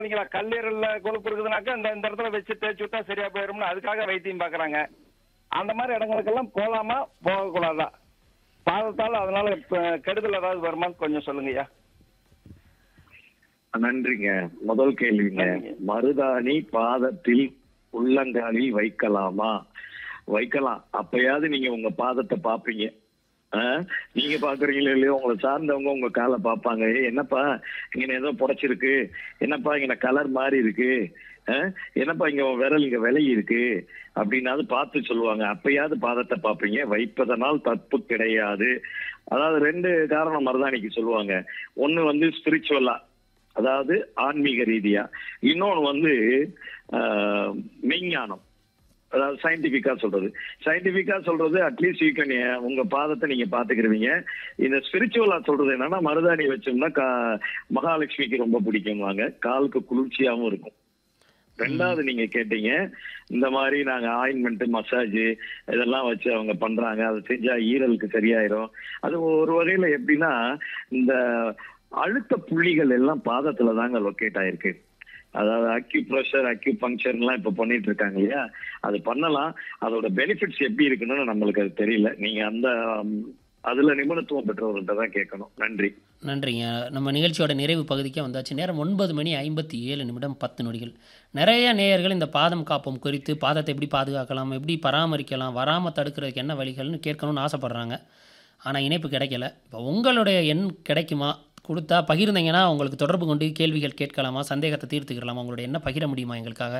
நீங்களா கல்லீரல்ல கொழுப்பு இருக்குதுனாக்கா இந்த இந்த இடத்துல வச்சு தேய்ச்சி விட்டா சரியா போயிரும்னு அதுக்காக வைத்தியம் பாக்குறாங்க அந்த மாதிரி இடங்களுக்கெல்லாம் போகலாமா போகக்கூடாதா பாதத்தால் அதனால இப்ப கெடுதல் ஏதாவது வருமான்னு கொஞ்சம் சொல்லுங்கய்யா நன்றிங்க முதல் கேள்விங்க நன்றிங்க. மருதாணி பாதத்தில் உள்ளங்காலில் வைக்கலாமா வைக்கலாம் அப்பயாவது நீங்க உங்க பாதத்தை பாப்பீங்க ஆ? நீங்க பாக்குறீங்களோ இல்லையோ உங்களை சார்ந்தவங்க உங்க காலை பார்ப்பாங்க "ஏய், என்னப்பா இங்க ஏதோ புடைச்சிருக்கு என்னப்பா இங்க கலர் மாறி இருக்கு ஆ? என்னப்பா இங்க உன் விரல் இங்க விலகி இருக்கு அப்படின்னாவது பார்த்து சொல்லுவாங்க அப்பயாவது பாதத்தை பார்ப்பீங்க வைப்பதனால் தப்பு கிடையாது அதாவது ரெண்டு காரணம் மருதாணிக்கு சொல்லுவாங்க ஒண்ணு வந்து ஸ்பிரிச்சுவலா அதாவது ஆன்மீக ரீதியா இன்னொன்னு வந்து ஆஹ், மெய்ஞானம் அதாவது சயின்டிபிக்கா சொல்றது சயின்டிபிக்கா சொல்றது அட்லீஸ்ட் யூ கேன் உங்க பாதத்தை நீங்க பாத்துக்கிருவீங்க இந்த ஸ்பிரிச்சுவலா சொல்றது என்னன்னா மருதாணி வச்சோம்னா கா- மகாலட்சுமிக்கு ரொம்ப பிடிக்கும்வாங்க காலுக்கு குளிர்ச்சியாவும் இருக்கும் ரெண்டாவது நீங்க கேட்டீங்க இந்த மாதிரி நாங்க ஆயின்மெண்ட் மசாஜ் இதெல்லாம் வச்சு அவங்க பண்றாங்க அதை செஞ்சா ஈரலுக்கு சரியாயிரும் அது ஒரு வகையில எப்படின்னா இந்த அழுத்த புள்ளிகள் எல்லாம் பாதத்துல தாங்க லொக்கேட் ஆயிருக்கு அதாவது அக்யூ ப்ரெஷர் அக்யூ பங்க்சர்லாம் இப்ப பண்ணிட்டு இருக்காங்க இல்லையா அது பண்ணலாம் அதோட பெனிஃபிட்ஸ் எப்படி இருக்குன்னு நம்மளுக்கு அது தெரியல நீங்க அந்த ம், அதுல நிபுணத்துவம் பெற்றவர்கள்ட்ட தான் கேட்கணும் நன்றி நன்றிங்க நம்ம நிகழ்ச்சியோட நிறைவு பகுதிக்கே வந்தாச்சு நேரம் ஒன்பது மணி ஐம்பத்தி ஏழு நிமிடம் பத்து நொடிகள் நிறைய நேயர்கள் இந்த பாதம் காப்போம் குறித்து பாதத்தை எப்படி பாதுகாக்கலாம் எப்படி பராமரிக்கலாம் வராமல் தடுக்கிறதுக்கு என்ன வழிகள்னு கேட்கணும்னு ஆசைப்பட்றாங்க ஆனால் இணைப்பு கிடைக்கல இப்போ உங்களுடைய எண் கிடைக்குமா கொடுத்தா பகிர்ந்தீங்கன்னா உங்களுக்கு தொடர்பு கொண்டு கேள்விகள் கேட்கலாமா சந்தேகத்தை தீர்த்துக்கலாமா உங்களுடைய எண்ணை பகிர முடியுமா எங்களுக்காக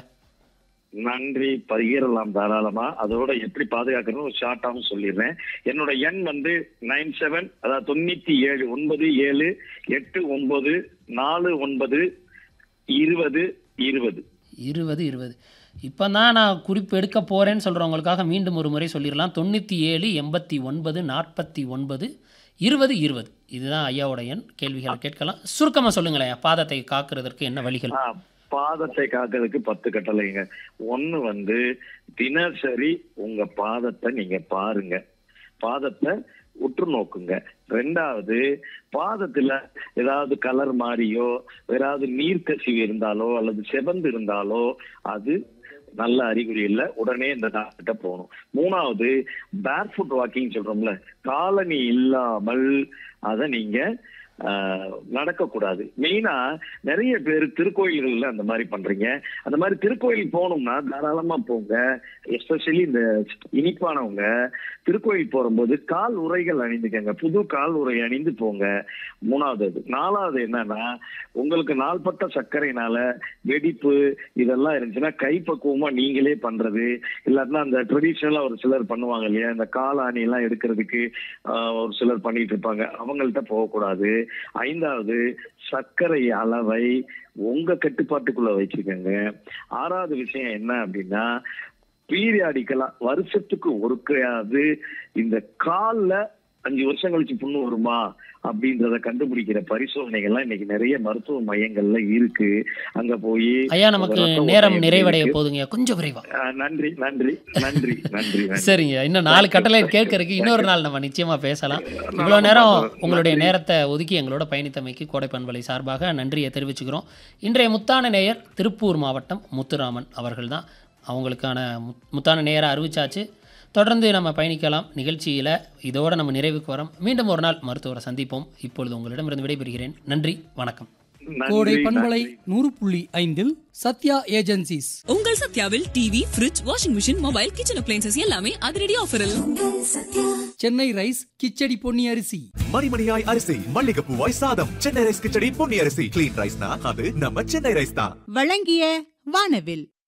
நன்றி பகிரலாம் தாராளமா அதோட எப்படி பாதுகாக்கணும் ஒரு ஷார்ட்டாவும் சொல்லிடுறேன் என்னோட எண் வந்து நைன் செவன் அதாவது தொண்ணூத்தி ஏழு ஒன்பது ஏழு எட்டு ஒன்பது நாலு ஒன்பது இருபது இருபது இருபது இருபது இப்போ தான் நான் குறிப்பு எடுக்க போகிறேன்னு சொல்கிறவங்களுக்காக மீண்டும் ஒரு முறை சொல்லிடலாம் தொண்ணூற்றி ஏழு எண்பத்தி ஒன்பது நாற்பத்தி ஒன்பது இருபது இருபது இதுதான் ஐயாவோட எண் கேள்விகளை கேட்கலாம் சுருக்கமாக சொல்லுங்களேன் பாதத்தை காக்கிறதற்கு என்ன வழிகள் ஆ, பாதத்தை காக்கிறதுக்கு பத்து கட்டளைங்க ஒண்ணு வந்து தினசரி உங்க பாதத்தை நீங்க பாருங்க பாதத்தை உற்று நோக்குங்க ரெண்டாவது பாதத்துல ஏதாவது கலர் மாறியோ ஏதாவது நீர்க்கசிவு இருந்தாலோ அல்லது செவந்து இருந்தாலோ அது நல்ல அறிகுறி இல்ல உடனே இந்த டாக்டர்கிட்ட போகணும் மூணாவது பேர்ஃபுட் வாக்கிங் சொல்றோம்ல காலனி இல்லாமல் அதை நீங்க ஆஹ், நடக்கக்கூடாது மெயினா நிறைய பேர் திருக்கோயில்கள்ல அந்த மாதிரி பண்றீங்க அந்த மாதிரி திருக்கோயில் போகணும்னா தாராளமா போங்க எஸ்பெஷலி இந்த இனிப்பானவங்க திருக்கோயில் போகும்போது கால் உரைகள் அணிந்துக்கங்க புது கால் உரை அணிந்து போங்க மூணாவது அது நாலாவது என்னன்னா உங்களுக்கு நாள்பட்ட சர்க்கரைனால வெடிப்பு இதெல்லாம் இருந்துச்சுன்னா கைப்பக்குவமா நீங்களே பண்றது இல்லாட்டினா அந்த ட்ரெடிஷ்னலா ஒரு சிலர் பண்ணுவாங்க இல்லையா இந்த காலாணி எல்லாம் எடுக்கிறதுக்கு ஆஹ், ஒரு சிலர் பண்ணிட்டு இருப்பாங்க அவங்கள்ட்ட போகக்கூடாது ஐந்தாவது சர்க்கரை அளவை உங்க கட்டுப்பாட்டுக்குள்ள வச்சுக்கோங்க ஆறாவது விஷயம் என்ன அப்படின்னா பீரியாடிக்கலா வருஷத்துக்கு ஒருக்கையாவது இந்த கால்ல அஞ்சு வருஷம் கழிச்சு புண்ணு வருமா அப்படின்றத கண்டுபிடிக்கிற பரிசோதனைகள்லாம் இன்னைக்கு நிறைய மருத்துவ மையங்கள்ல இருக்கு அங்க போய் ஐயா நமக்கு ரத்த நேரம் ஓட்டம் நிறைவடைய இருக்கு. போதுங்க கொஞ்சம் விரைவா ஆஹ் நன்றி நன்றி நன்றி நன்றி நன்றி சரிங்க இன்னும் நாலு கட்டளை கேட்கறதுக்கு இன்னொரு நாள் நம்ம நிச்சயமா பேசலாம் இவ்வளோ நேரம் உங்களுடைய நேரத்தை ஒதுக்கி எங்களோட பயணித்தமைக்கு கோடை பண்பலை சார்பாக நன்றியை தெரிவிச்சுக்கிறோம் இன்றைய முத்தான நேயர் திருப்பூர் மாவட்டம் முத்துராமன் அவர்கள் தான் அவங்களுக்கான முத்- முத்தான நேயரை அறிவிச்சாச்சு தொடர்ந்து நம்ம பயணிக்கலாம் நிகழ்ச்சியில் இதோட நம்ம நிறைவுக்கு வரோம் மீண்டும் ஒரு நாள் மருத்துவரை சந்திப்போம் இப்பொழுது உங்களிடமிருந்து விடைபெறுகிறேன் நன்றி வணக்கம் நன்றி, கோடை பண்பலை நன்றி. நூறு புள்ளி ஐந்தில் சத்யா ஏஜென்சிஸ் உங்கள் சத்யாவில் TV fridge washing machine mobile kitchen appliances எல்லாமே அதிரடி ஆஃபரில் சென்னை ரைஸ் கிச்சடி பொன்னி அரிசி மணிமணியாய் அரிசி மல்லிகைப்பூவாய் சாதம் சென்னை ரைஸ் கிச்சடி பொன்னி அரிசி கிளீன் ரைஸ்னா அது நம்ம சென்னை ரைஸ் தான் வழங்கிய வானவில்